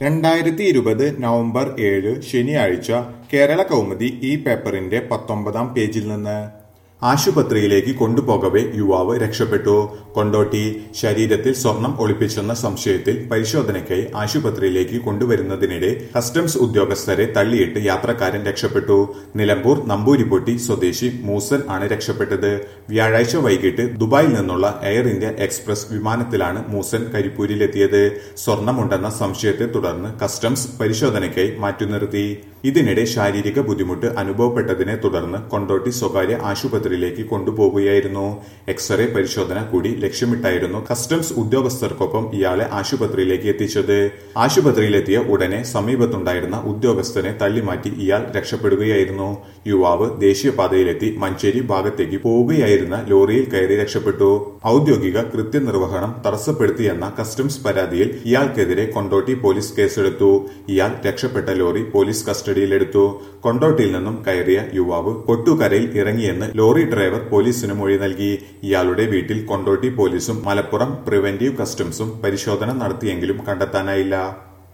രണ്ടായിരത്തി ഇരുപത് നവംബർ ഏഴ് ശനിയാഴ്ച കേരള കൗമുദി ഈ പേപ്പറിന്റെ പത്തൊമ്പതാം പേജിൽ നിന്ന് ആശുപത്രിയിലേക്ക് കൊണ്ടുപോകവെ യുവാവ് രക്ഷപ്പെട്ടു കൊണ്ടോട്ടി ശരീരത്തിൽ സ്വർണം ഒളിപ്പിച്ചെന്ന സംശയത്തിൽ പരിശോധനയ്ക്കായി ആശുപത്രിയിലേക്ക് കൊണ്ടുവരുന്നതിനിടെ കസ്റ്റംസ് ഉദ്യോഗസ്ഥരെ തള്ളിയിട്ട് യാത്രക്കാരൻ രക്ഷപ്പെട്ടു നിലമ്പൂർ നമ്പൂരിപ്പൊട്ടി സ്വദേശി മൂസൻ ആണ് രക്ഷപ്പെട്ടത് വ്യാഴാഴ്ച വൈകിട്ട് ദുബായിൽ നിന്നുള്ള എയർ ഇന്ത്യ എക്സ്പ്രസ് വിമാനത്തിലാണ് മൂസൻ കരിപ്പൂരിലെത്തിയത് സ്വർണമുണ്ടെന്ന സംശയത്തെ തുടർന്ന് കസ്റ്റംസ് പരിശോധനയ്ക്കായി മാറ്റിനിർത്തി ഇതിനിടെ ശാരീരിക ബുദ്ധിമുട്ട് അനുഭവപ്പെട്ടതിനെ തുടർന്ന് കൊണ്ടോട്ടി സ്വകാര്യ ആശുപത്രിയിലേക്ക് കൊണ്ടുപോകുകയായിരുന്നു എക്സ്റേ പരിശോധന കൂടി ലക്ഷ്യമിട്ടായിരുന്നു കസ്റ്റംസ് ഉദ്യോഗസ്ഥർക്കൊപ്പം ഇയാളെ ആശുപത്രിയിലേക്ക് എത്തിച്ചത് ആശുപത്രിയിലെത്തിയ ഉടനെ സമീപത്തുണ്ടായിരുന്ന ഉദ്യോഗസ്ഥനെ തള്ളിമാറ്റി ഇയാൾ രക്ഷപ്പെടുകയായിരുന്നു യുവാവ് ദേശീയപാതയിലെത്തി മഞ്ചേരി ഭാഗത്തേക്ക് പോവുകയായിരുന്ന ലോറിയിൽ കയറി രക്ഷപ്പെട്ടു ഔദ്യോഗിക കൃത്യനിർവഹണം തടസ്സപ്പെടുത്തിയെന്ന കസ്റ്റംസ് പരാതിയിൽ ഇയാൾക്കെതിരെ കൊണ്ടോട്ടി പോലീസ് കേസെടുത്തു ഇയാൾ രക്ഷപ്പെട്ട ലോറി പോലീസ് കസ്റ്റഡിയിലെടുത്തു കൊണ്ടോട്ടിയിൽ നിന്നും കയറിയ യുവാവ് കൊട്ടുകരയിൽ ഇറങ്ങിയെന്ന് ലോറി ഡ്രൈവർ പോലീസിന് മൊഴി നൽകി ഇയാളുടെ വീട്ടിൽ കൊണ്ടോട്ടി പോലീസും മലപ്പുറം പ്രിവന്റീവ് കസ്റ്റംസും പരിശോധന നടത്തിയെങ്കിലും കണ്ടെത്താനായില്ല